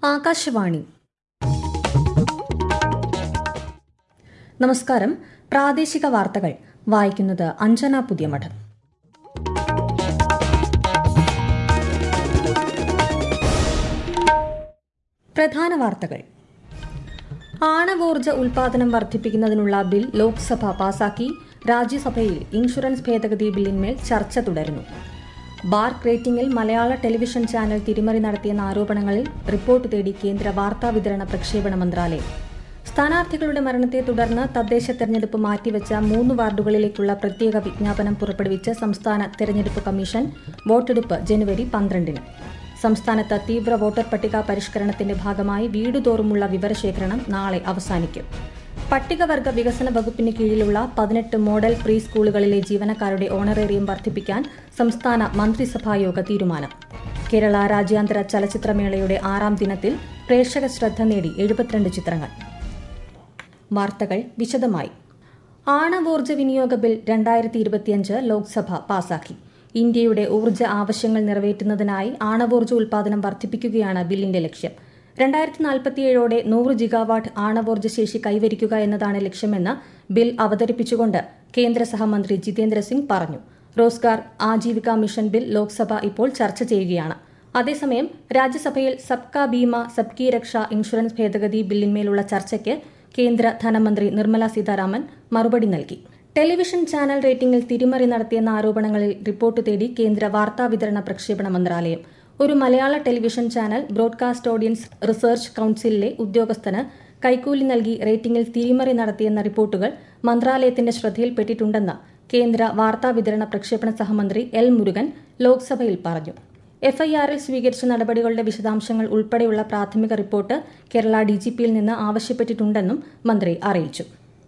ആകാശവാണി നമസ്കാരം പ്രാദേശിക വാർത്തകൾ വായിക്കുന്നത് അഞ്ജന പുതിയമഠം പ്രധാന വാർത്തകൾ ആണവോർജ്ജ ഉൽപാദനം വർദ്ധിപ്പിക്കുന്നതിനുള്ള ബിൽ ലോക്സഭ പാസാക്കി രാജ്യസഭയിൽ ഇൻഷുറൻസ് ഭേദഗതി ബില്ലിന്മേൽ ചർച്ച തുടരുന്നു ബാർ റേറ്റിംഗിൽ മലയാള ടെലിവിഷൻ ചാനൽ തിരിമറി നടത്തിയെന്ന ആരോപണങ്ങളിൽ റിപ്പോർട്ട് തേടി കേന്ദ്ര വാർത്താവിതരണ പ്രക്ഷേപണ മന്ത്രാലയം സ്ഥാനാർത്ഥികളുടെ മരണത്തെ തുടർന്ന് തദ്ദേശ തെരഞ്ഞെടുപ്പ് മാറ്റിവെച്ച മൂന്ന് വാർഡുകളിലേക്കുള്ള പ്രത്യേക വിജ്ഞാപനം പുറപ്പെടുവിച്ച് സംസ്ഥാന തെരഞ്ഞെടുപ്പ് കമ്മീഷൻ വോട്ടെടുപ്പ് ജനുവരി പന്ത്രണ്ടിന് സംസ്ഥാനത്ത് തീവ്ര വോട്ടർ പട്ടിക പരിഷ്കരണത്തിന്റെ ഭാഗമായി വീടുതോറുമുള്ള വിവരശേഖരണം നാളെ അവസാനിക്കും പട്ടികവർഗ വികസന വകുപ്പിന് കീഴിലുള്ള പതിനെട്ട് മോഡൽ പ്രീ സ്കൂളുകളിലെ ജീവനക്കാരുടെ ഓണറേറിയം വർദ്ധിപ്പിക്കാൻ സംസ്ഥാന മന്ത്രിസഭായോഗ തീരുമാനം കേരള രാജ്യാന്തര ചലച്ചിത്രമേളയുടെ ആറാം ദിനത്തിൽ പ്രേക്ഷക ശ്രദ്ധ നേടി എഴുപത്തിരണ്ട് ചിത്രങ്ങൾ വാർത്തകൾ വിശദമായി ആണവോർജ്ജ വിനിയോഗ ബിൽ രണ്ടായിരത്തി ഇരുപത്തിയഞ്ച് ലോക്സഭ പാസാക്കി ഇന്ത്യയുടെ ഊർജ്ജ ആവശ്യങ്ങൾ നിറവേറ്റുന്നതിനായി ആണവോർജ്ജ ഉൽപാദനം വർദ്ധിപ്പിക്കുകയാണ് ബില്ലിന്റെ ലക്ഷ്യം രണ്ടായിരത്തി നാൽപ്പത്തിയേഴോടെ നൂറ് ജിഗാവാട്ട് ആണവോർജ്ജ ശേഷി കൈവരിക്കുക എന്നതാണ് ലക്ഷ്യമെന്ന് ബിൽ അവതരിപ്പിച്ചുകൊണ്ട് കേന്ദ്ര സഹമന്ത്രി ജിതേന്ദ്ര സിംഗ് പറഞ്ഞു റോസ്ഗാർ ആജീവിക മിഷൻ ബിൽ ലോക്സഭ ഇപ്പോൾ ചർച്ച ചെയ്യുകയാണ് അതേസമയം രാജ്യസഭയിൽ സബ്കാ ബീമ സബ്കി രക്ഷ ഇൻഷുറൻസ് ഭേദഗതി ബില്ലിന്മേലുള്ള ചർച്ചയ്ക്ക് കേന്ദ്ര ധനമന്ത്രി നിർമ്മല സീതാരാമൻ മറുപടി നൽകി ടെലിവിഷൻ ചാനൽ റേറ്റിംഗിൽ തിരിമറി നടത്തിയെന്ന ആരോപണങ്ങളിൽ റിപ്പോർട്ട് തേടി കേന്ദ്ര വാർത്താവിതരണ പ്രക്ഷേപണ മന്ത്രാലയം ഒരു മലയാള television channel broadcast audience research കൌൺസിലിലെ ഉദ്യോഗസ്ഥന് കൈക്കൂലി നൽകി റേറ്റിംഗിൽ തിരിമറി നടത്തിയെന്ന റിപ്പോർട്ടുകൾ മന്ത്രാലയത്തിന്റെ ശ്രദ്ധയിൽപ്പെട്ടിട്ടുണ്ടെന്ന് കേന്ദ്ര വാർത്താവിതരണ പ്രക്ഷേപണ സഹമന്ത്രി എൽ മുരുകൻ ലോക്സഭയിൽ പറഞ്ഞു എഫ്ഐആറിൽ സ്വീകരിച്ച നടപടികളുടെ വിശദാംശങ്ങൾ ഉൾപ്പെടെയുള്ള പ്രാഥമിക റിപ്പോർട്ട് കേരള ഡിജിപിയിൽ നിന്ന് ആവശ്യപ്പെട്ടിട്ടുണ്ടെന്നും മന്ത്രി അറിയിച്ചു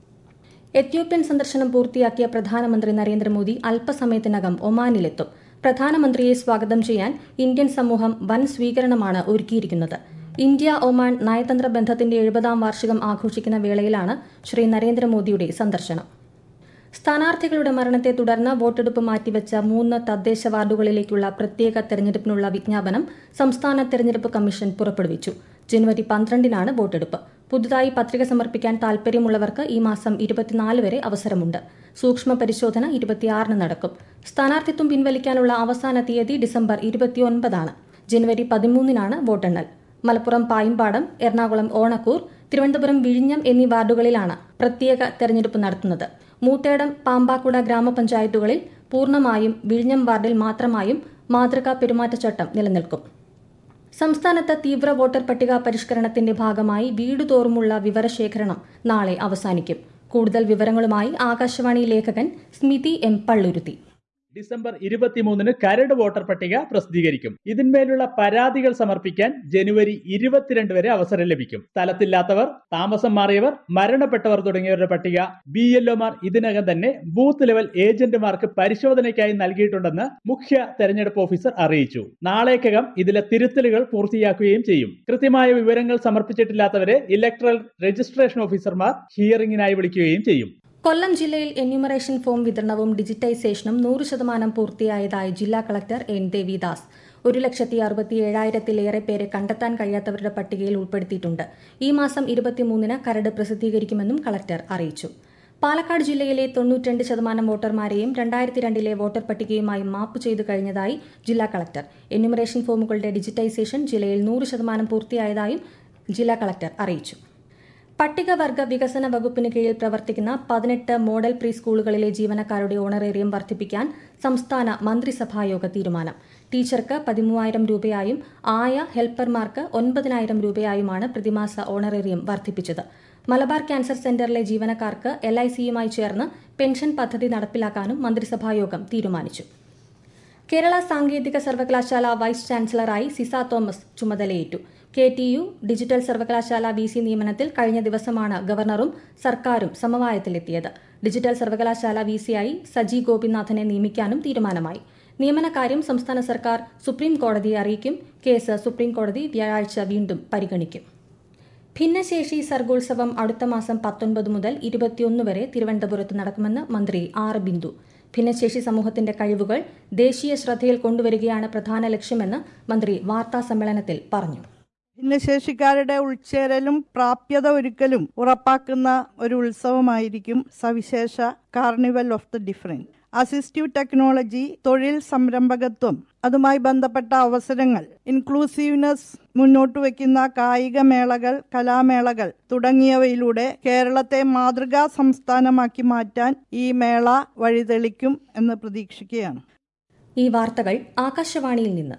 എത്യോപ്യൻ സന്ദർശനം പൂർത്തിയാക്കിയ പ്രധാനമന്ത്രി നരേന്ദ്രമോദി അല്പസമയത്തിനകം ഒമാനിലെത്തും പ്രധാനമന്ത്രിയെ സ്വാഗതം ചെയ്യാൻ ഇന്ത്യൻ സമൂഹം വൻ സ്വീകരണമാണ് ഒരുക്കിയിരിക്കുന്നത് ഇന്ത്യ ഒമാൻ നയതന്ത്ര ബന്ധത്തിന്റെ എഴുപതാം വാർഷികം ആഘോഷിക്കുന്ന വേളയിലാണ് ശ്രീ നരേന്ദ്രമോദിയുടെ സന്ദർശനം സ്ഥാനാർത്ഥികളുടെ മരണത്തെ തുടർന്ന് വോട്ടെടുപ്പ് മാറ്റിവെച്ച മൂന്ന് തദ്ദേശ വാർഡുകളിലേക്കുള്ള പ്രത്യേക തെരഞ്ഞെടുപ്പിനുള്ള വിജ്ഞാപനം സംസ്ഥാന തെരഞ്ഞെടുപ്പ് കമ്മീഷൻ പുറപ്പെടുവിച്ചു ജനുവരി പന്ത്രണ്ടിനാണ് വോട്ടെടുപ്പ് പുതുതായി പത്രിക സമർപ്പിക്കാൻ താൽപര്യമുള്ളവർക്ക് ഈ മാസം ഇരുപത്തിനാല് വരെ അവസരമുണ്ട് സൂക്ഷ്മ പരിശോധന ഇരുപത്തിയാറിന് നടക്കും സ്ഥാനാർത്ഥിത്വം പിൻവലിക്കാനുള്ള അവസാന തീയതി ഡിസംബർ ഇരുപത്തിയൊൻപതാണ് ജനുവരി പതിമൂന്നിനാണ് വോട്ടെണ്ണൽ മലപ്പുറം പായിമ്പാടം എറണാകുളം ഓണക്കൂർ തിരുവനന്തപുരം വിഴിഞ്ഞം എന്നീ വാർഡുകളിലാണ് പ്രത്യേക തെരഞ്ഞെടുപ്പ് നടത്തുന്നത് മൂത്തേടം പാമ്പാക്കുട ഗ്രാമപഞ്ചായത്തുകളിൽ പൂർണ്ണമായും വിഴിഞ്ഞം വാർഡിൽ മാത്രമായും മാതൃകാ പെരുമാറ്റച്ചട്ടം നിലനിൽക്കും സംസ്ഥാനത്ത് തീവ്ര വോട്ടർ പട്ടിക പരിഷ്കരണത്തിന്റെ ഭാഗമായി വീടുതോറുമുള്ള വിവരശേഖരണം നാളെ അവസാനിക്കും കൂടുതൽ വിവരങ്ങളുമായി ആകാശവാണി ലേഖകൻ സ്മിതി എം പള്ളുരുത്തി ഡിസംബർ ഇരുപത്തിമൂന്നിന് കരട് വോട്ടർ പട്ടിക പ്രസിദ്ധീകരിക്കും ഇതിന്മേലുള്ള പരാതികൾ സമർപ്പിക്കാൻ ജനുവരി ഇരുപത്തിരണ്ട് വരെ അവസരം ലഭിക്കും സ്ഥലത്തില്ലാത്തവർ താമസം മാറിയവർ മരണപ്പെട്ടവർ തുടങ്ങിയവരുടെ പട്ടിക ബി എൽഒമാർ ഇതിനകം തന്നെ ബൂത്ത് ലെവൽ ഏജന്റുമാർക്ക് പരിശോധനയ്ക്കായി നൽകിയിട്ടുണ്ടെന്ന് മുഖ്യ തെരഞ്ഞെടുപ്പ് ഓഫീസർ അറിയിച്ചു നാളേക്കകം ഇതിലെ തിരുത്തലുകൾ പൂർത്തിയാക്കുകയും ചെയ്യും കൃത്യമായ വിവരങ്ങൾ സമർപ്പിച്ചിട്ടില്ലാത്തവരെ ഇലക്ട്രൽ രജിസ്ട്രേഷൻ ഓഫീസർമാർ ഹിയറിംഗിനായി വിളിക്കുകയും ചെയ്യും കൊല്ലം ജില്ലയിൽ എന്യൂമറേഷൻ ഫോം വിതരണവും ഡിജിറ്റൈസേഷനും നൂറ് ശതമാനം പൂർത്തിയായതായി ജില്ലാ കളക്ടർ എൻ ദേവിദാസ് ഒരു ലക്ഷത്തി അറുപത്തി ഏഴായിരത്തിലേറെ പേരെ കണ്ടെത്താൻ കഴിയാത്തവരുടെ പട്ടികയിൽ ഉൾപ്പെടുത്തിയിട്ടുണ്ട് ഈ മാസം ഇരുപത്തിമൂന്നിന് കരട് പ്രസിദ്ധീകരിക്കുമെന്നും കളക്ടർ അറിയിച്ചു പാലക്കാട് ജില്ലയിലെ തൊണ്ണൂറ്റിരണ്ട് ശതമാനം വോട്ടർമാരെയും രണ്ടായിരത്തി രണ്ടിലെ വോട്ടർ പട്ടികയുമായി മാപ്പ് ചെയ്തു കഴിഞ്ഞതായി ജില്ലാ കളക്ടർ എന്യൂമറേഷൻ ഫോമുകളുടെ ഡിജിറ്റൈസേഷൻ ജില്ലയിൽ നൂറ് ശതമാനം പൂർത്തിയായതായും ജില്ലാ കളക്ടർ അറിയിച്ചു പട്ടികവർഗ വികസന വകുപ്പിന് കീഴിൽ പ്രവർത്തിക്കുന്ന പതിനെട്ട് മോഡൽ പ്രീ സ്കൂളുകളിലെ ജീവനക്കാരുടെ ഓണറേറിയം വർദ്ധിപ്പിക്കാൻ സംസ്ഥാന മന്ത്രിസഭായോഗ തീരുമാനം ടീച്ചർക്ക് പതിമൂവായിരം രൂപയായും ആയ ഹെൽപ്പർമാർക്ക് ഒൻപതിനായിരം രൂപയായുമാണ് പ്രതിമാസ ഓണറേറിയം വർദ്ധിപ്പിച്ചത് മലബാർ ക്യാൻസർ സെന്ററിലെ ജീവനക്കാർക്ക് എൽ ഐ സിയുമായി ചേർന്ന് പെൻഷൻ പദ്ധതി നടപ്പിലാക്കാനും മന്ത്രിസഭായോഗം തീരുമാനിച്ചു കേരള സാങ്കേതിക സർവകലാശാല വൈസ് ചാൻസലറായി സിസ തോമസ് ചുമതലയേറ്റു കെ ടി യു ഡിജിറ്റൽ സർവകലാശാല വി സി നിയമനത്തിൽ കഴിഞ്ഞ ദിവസമാണ് ഗവർണറും സർക്കാരും സമവായത്തിലെത്തിയത് ഡിജിറ്റൽ സർവകലാശാല വി സിയായി സജി ഗോപിനാഥനെ നിയമിക്കാനും തീരുമാനമായി നിയമനകാര്യം സംസ്ഥാന സർക്കാർ സുപ്രീം കോടതിയെ അറിയിക്കും കേസ് സുപ്രീം കോടതി വ്യാഴാഴ്ച വീണ്ടും പരിഗണിക്കും ഭിന്നശേഷി സർഗോത്സവം അടുത്ത മാസം പത്തൊൻപത് മുതൽ ഇരുപത്തിയൊന്ന് വരെ തിരുവനന്തപുരത്ത് നടക്കുമെന്ന് മന്ത്രി ആർ ബിന്ദു ഭിന്നശേഷി സമൂഹത്തിന്റെ കഴിവുകൾ ദേശീയ ശ്രദ്ധയിൽ കൊണ്ടുവരികയാണ് പ്രധാന ലക്ഷ്യമെന്ന് മന്ത്രി വാർത്താ സമ്മേളനത്തിൽ പറഞ്ഞു ഭിന്നശേഷിക്കാരുടെ ഉൾച്ചേരലും പ്രാപ്യത ഒരുക്കലും ഉറപ്പാക്കുന്ന ഒരു ഉത്സവമായിരിക്കും സവിശേഷ carnival of the different assistive technology തൊഴിൽ സംരംഭകത്വം അതുമായി ബന്ധപ്പെട്ട അവസരങ്ങൾ ഇൻക്ലൂസീവ്നെസ് മുന്നോട്ട് വയ്ക്കുന്ന കായിക മേളകൾ കലാമേളകൾ തുടങ്ങിയവയിലൂടെ കേരളത്തെ മാതൃകാ സംസ്ഥാനമാക്കി മാറ്റാൻ ഈ മേള വഴിതെളിക്കും എന്ന് പ്രതീക്ഷിക്കുകയാണ് ഈ വാർത്തകൾ ആകാശവാണിയിൽ നിന്ന്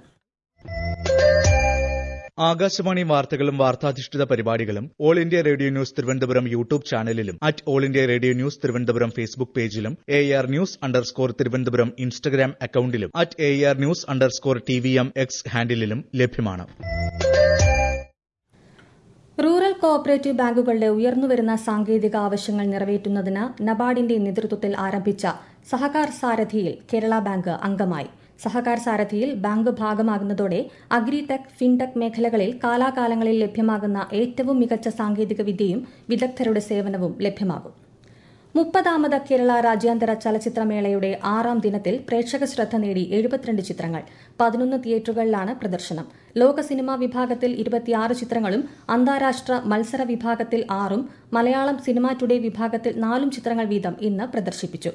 ആകാശവാണി വാർത്തകളും വാർത്താധിഷ്ഠിത പരിപാടികളും All India Radio news Thiruvananthapuram YouTube ചാനലിലും at All India Radio news Thiruvananthapuram Facebook പേജിലും A R news underscore Thiruvananthapuram Instagram അക്കൌണ്ടിലും at A R news underscore T V M X ഹാൻഡിലും ലഭ്യമാണ് റൂറൽ കോഓപ്പറേറ്റീവ് ബാങ്കുകളുടെ ഉയർന്നുവരുന്ന സാങ്കേതിക ആവശ്യങ്ങൾ നിറവേറ്റുന്നതിന് നബാർഡിന്റെ നേതൃത്വത്തിൽ ആരംഭിച്ച സഹകാർ സാരഥിയിൽ കേരള ബാങ്ക് അംഗമായി സഹകാർ സാരഥിയിൽ ബാങ്ക് ഭാഗമാകുന്നതോടെ അഗ്രിടെക് ഫിൻടെക് മേഖലകളിൽ കാലാകാലങ്ങളിൽ ലഭ്യമാകുന്ന ഏറ്റവും മികച്ച സാങ്കേതിക വിദ്യയും വിദഗ്ധരുടെ സേവനവും ലഭ്യമാകും മുപ്പതാമത് കേരള രാജ്യാന്തര ചലച്ചിത്രമേളയുടെ ആറാം ദിനത്തിൽ പ്രേക്ഷക ശ്രദ്ധ നേടി എഴുപത്തിരണ്ട് ചിത്രങ്ങൾ പതിനൊന്ന് തിയേറ്ററുകളിലാണ് പ്രദർശനം ലോക സിനിമാ വിഭാഗത്തിൽ ഇരുപത്തിയാറ് ചിത്രങ്ങളും അന്താരാഷ്ട്ര മത്സര വിഭാഗത്തിൽ ആറും മലയാളം സിനിമാ ടുഡേ വിഭാഗത്തിൽ നാലും ചിത്രങ്ങൾ വീതം ഇന്ന് പ്രദർശിപ്പിച്ചു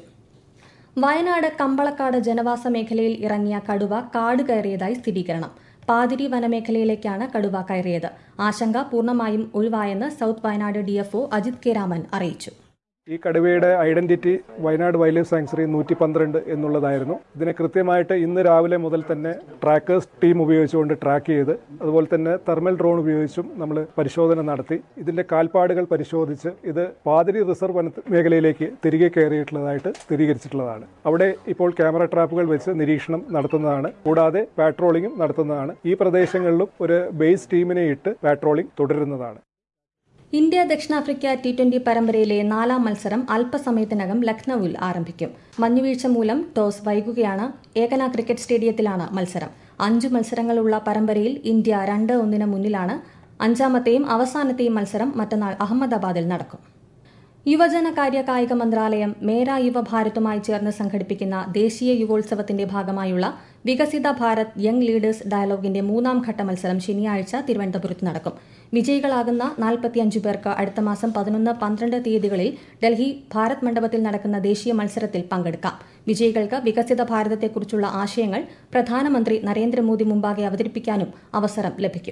വയനാട് കമ്പളക്കാട് ജനവാസ മേഖലയിൽ ഇറങ്ങിയ കടുവ കാട് കയറിയതായി സ്ഥിരീകരണം പാതിരി വനമേഖലയിലേക്കാണ് കടുവ കയറിയത് ആശങ്ക പൂർണ്ണമായും ഒഴിവായെന്ന് south Wayanad DFO Ajith K Raman അറിയിച്ചു ഈ കടുവയുടെ identity Wayanad wildlife sanctuary നൂറ്റി പന്ത്രണ്ട് എന്നുള്ളതായിരുന്നു ഇതിനെ കൃത്യമായിട്ട് ഇന്ന് രാവിലെ മുതൽ തന്നെ ട്രാക്കേഴ്സ് ടീം ഉപയോഗിച്ചുകൊണ്ട് ട്രാക്ക് ചെയ്ത് അതുപോലെ തന്നെ തെർമൽ ഡ്രോൺ ഉപയോഗിച്ചും നമ്മൾ പരിശോധന നടത്തി ഇതിന്റെ കാൽപ്പാടുകൾ പരിശോധിച്ച് ഇത് പാതിരി റിസർവ് വന മേഖലയിലേക്ക് തിരികെ കയറിയിട്ടുള്ളതായിട്ട് സ്ഥിരീകരിച്ചിട്ടുള്ളതാണ് അവിടെ ഇപ്പോൾ ക്യാമറ ട്രാപ്പുകൾ വെച്ച് നിരീക്ഷണം നടത്തുന്നതാണ് കൂടാതെ പാട്രോളിംഗും നടത്തുന്നതാണ് ഈ പ്രദേശങ്ങളിലും ഒരു ബേസ് ടീമിനെ ഇട്ട് പാട്രോളിംഗ് തുടരുന്നതാണ് ഇന്ത്യ ദക്ഷിണാഫ്രിക്ക ടി ട്വന്റി പരമ്പരയിലെ നാലാം മത്സരം അല്പസമയത്തിനകം ലക്നൌവിൽ ആരംഭിക്കും മഞ്ഞുവീഴ്ച മൂലം ടോസ് വൈകുകയാണ് ഏകന ക്രിക്കറ്റ് സ്റ്റേഡിയത്തിലാണ് മത്സരം അഞ്ചു മത്സരങ്ങളുള്ള പരമ്പരയിൽ ഇന്ത്യ രണ്ട് ഒന്നിന് മുന്നിലാണ് അഞ്ചാമത്തെയും അവസാനത്തെയും മത്സരം മറ്റന്നാൾ അഹമ്മദാബാദിൽ നടക്കും യുവജനകാര്യ കായിക മന്ത്രാലയം മേര യുവഭാരതുമായി ചേർന്ന് സംഘടിപ്പിക്കുന്ന ദേശീയ യുവോത്സവത്തിന്റെ ഭാഗമായുള്ള വികസിത ഭാരത് യങ് ലീഡേഴ്സ് ഡയലോഗിന്റെ മൂന്നാം ഘട്ട മത്സരം ശനിയാഴ്ച തിരുവനന്തപുരത്ത് നടക്കും വിജയികളാകുന്ന നാൽപ്പത്തിയഞ്ചു പേർക്ക് അടുത്ത മാസം പതിനൊന്ന് പന്ത്രണ്ട് തീയതികളിൽ ഡൽഹി ഭാരത് മണ്ഡപത്തിൽ നടക്കുന്ന ദേശീയ മത്സരത്തിൽ പങ്കെടുക്കാം വിജയികൾക്ക് വികസിത ഭാരതത്തെക്കുറിച്ചുള്ള ആശയങ്ങൾ പ്രധാനമന്ത്രി നരേന്ദ്രമോദി മുമ്പാകെ അവതരിപ്പിക്കാനും അവസരം ലഭിക്കും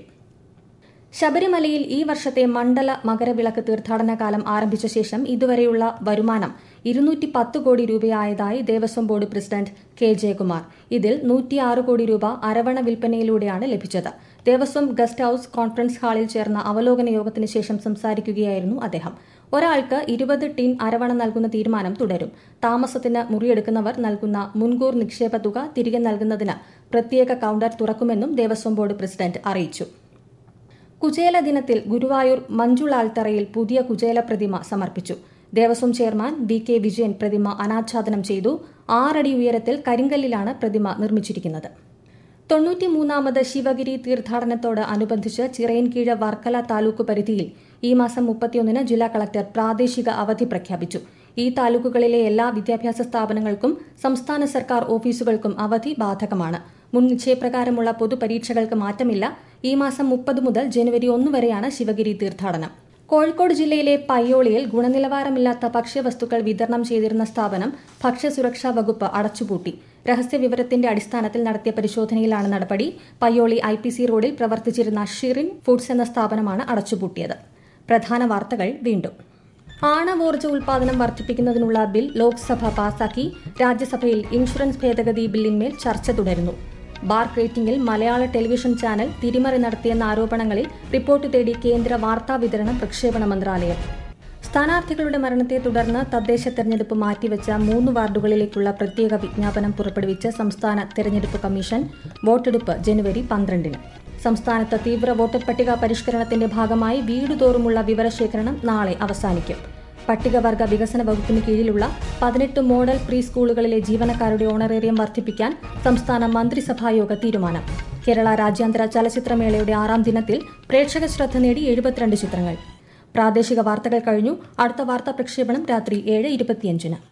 ശബരിമലയിൽ ഈ വർഷത്തെ മണ്ഡല മകരവിളക്ക് തീർത്ഥാടന കാലം ആരംഭിച്ച ശേഷം ഇതുവരെയുള്ള വരുമാനം ഇരുന്നൂറ്റി പത്ത് കോടി രൂപയായതായി Devaswom board president K Jayakumar ഇതിൽ നൂറ്റിയാറ് കോടി രൂപ അരവണ വിൽപ്പനയിലൂടെയാണ് ലഭിച്ചത് ദേവസ്വം ഗസ്റ്റ് ഹൌസ് കോൺഫറൻസ് ഹാളിൽ ചേർന്ന അവലോകന യോഗത്തിന് ശേഷം സംസാരിക്കുകയായിരുന്നു അദ്ദേഹം ഒരാൾക്ക് ഇരുപത് ടീം അരവണ നൽകുന്ന തീരുമാനം തുടരും താമസത്തിന് മുറിയെടുക്കുന്നവർ നൽകുന്ന മുൻകൂർ നിക്ഷേപ തുക തിരികെ നൽകുന്നതിന് പ്രത്യേക കൌണ്ടർ തുറക്കുമെന്നും ദേവസ്വം ബോർഡ് പ്രസിഡന്റ് അറിയിച്ചു കുചേല ദിനത്തിൽ ഗുരുവായൂർ മഞ്ജുളാൽത്തറയിൽ പുതിയ കുചേല പ്രതിമ സമർപ്പിച്ചു Devaswom chairman V K Vijayan പ്രതിമ അനാച്ഛാദനം ചെയ്തു ആറടി ഉയരത്തിൽ കരിങ്കല്ലിലാണ് പ്രതിമ നിർമ്മിച്ചിരിക്കുന്നത് തൊണ്ണൂറ്റിമൂന്നാമത് ശിവഗിരി തീർത്ഥാടനത്തോട് അനുബന്ധിച്ച് ചിറയൻകീഴ് വർക്കല താലൂക്ക് പരിധിയിൽ ഈ മാസം മുപ്പത്തിയൊന്നിന് ജില്ലാ കളക്ടർ പ്രാദേശിക അവധി പ്രഖ്യാപിച്ചു ഈ താലൂക്കുകളിലെ എല്ലാ വിദ്യാഭ്യാസ സ്ഥാപനങ്ങൾക്കും സംസ്ഥാന സർക്കാർ ഓഫീസുകൾക്കും അവധി ബാധകമാണ് മുൻ നിശ്ചയപ്രകാരമുള്ള പൊതുപരീക്ഷകൾക്ക് മാറ്റമില്ല ഈ മാസം മുപ്പത് മുതൽ ജനുവരി ഒന്ന് വരെയാണ് ശിവഗിരി തീർത്ഥാടനം കോഴിക്കോട് ജില്ലയിലെ പയ്യോളിയിൽ ഗുണനിലവാരമില്ലാത്ത ഭക്ഷ്യവസ്തുക്കൾ വിതരണം ചെയ്തിരുന്ന സ്ഥാപനം ഭക്ഷ്യസുരക്ഷാ വകുപ്പ് അടച്ചുപൂട്ടി രഹസ്യവിവരത്തിന്റെ അടിസ്ഥാനത്തിൽ നടത്തിയ പരിശോധനയിലാണ് നടപടി പയ്യോളി ഐ പി സി റോഡിൽ പ്രവർത്തിച്ചിരുന്ന ഷിറിൻ ഫുഡ്സ് എന്ന സ്ഥാപനമാണ് അടച്ചുപൂട്ടിയത് പ്രധാന വാർത്തകൾ വീണ്ടും ആണവോർജ്ജ ഉൽപാദനം വർദ്ധിപ്പിക്കുന്നതിനുള്ള ബിൽ ലോക്സഭ പാസാക്കി രാജ്യസഭയിൽ ഇൻഷുറൻസ് ഭേദഗതി ബില്ലിന്മേൽ ചർച്ച തുടരുന്നു ബാർ റേറ്റിംഗിൽ മലയാള ടെലിവിഷൻ ചാനൽ തിരിമറി നടത്തിയെന്ന ആരോപണങ്ങളിൽ റിപ്പോർട്ട് തേടി കേന്ദ്ര വാർത്താ വിതരണ പ്രക്ഷേപണ മന്ത്രാലയം സ്ഥാനാർത്ഥികളുടെ മരണത്തെ തുടർന്ന് തദ്ദേശ തെരഞ്ഞെടുപ്പ് മാറ്റിവെച്ച മൂന്ന് വാർഡുകളിലേക്കുള്ള പ്രത്യേക വിജ്ഞാപനം പുറപ്പെടുവിച്ച് സംസ്ഥാന തെരഞ്ഞെടുപ്പ് കമ്മീഷൻ വോട്ടെടുപ്പ് ജനുവരി പന്ത്രണ്ടിന് സംസ്ഥാനത്ത് തീവ്ര വോട്ടർ പട്ടിക പരിഷ്കരണത്തിന്റെ ഭാഗമായി വീടുതോറുമുള്ള വിവരശേഖരണം നാളെ അവസാനിക്കും പട്ടികവർഗ വികസന വകുപ്പിന് കീഴിലുള്ള പതിനെട്ട് മോഡൽ പ്രീ സ്കൂളുകളിലെ ജീവനക്കാരുടെ ഓണറേറിയം വർദ്ധിപ്പിക്കാൻ സംസ്ഥാന മന്ത്രിസഭായോഗ തീരുമാനം കേരള രാജ്യാന്തര ചലച്ചിത്രമേളയുടെ ആറാം ദിനത്തിൽ പ്രേക്ഷക ശ്രദ്ധ നേടി എഴുപത്തിരണ്ട് ചിത്രങ്ങൾ പ്രാദേശിക വാർത്തകൾ കഴിഞ്ഞു അടുത്ത വാർത്താ പ്രക്ഷേപണം രാത്രി ഏഴ് ഇരുപത്തിയഞ്ചിന്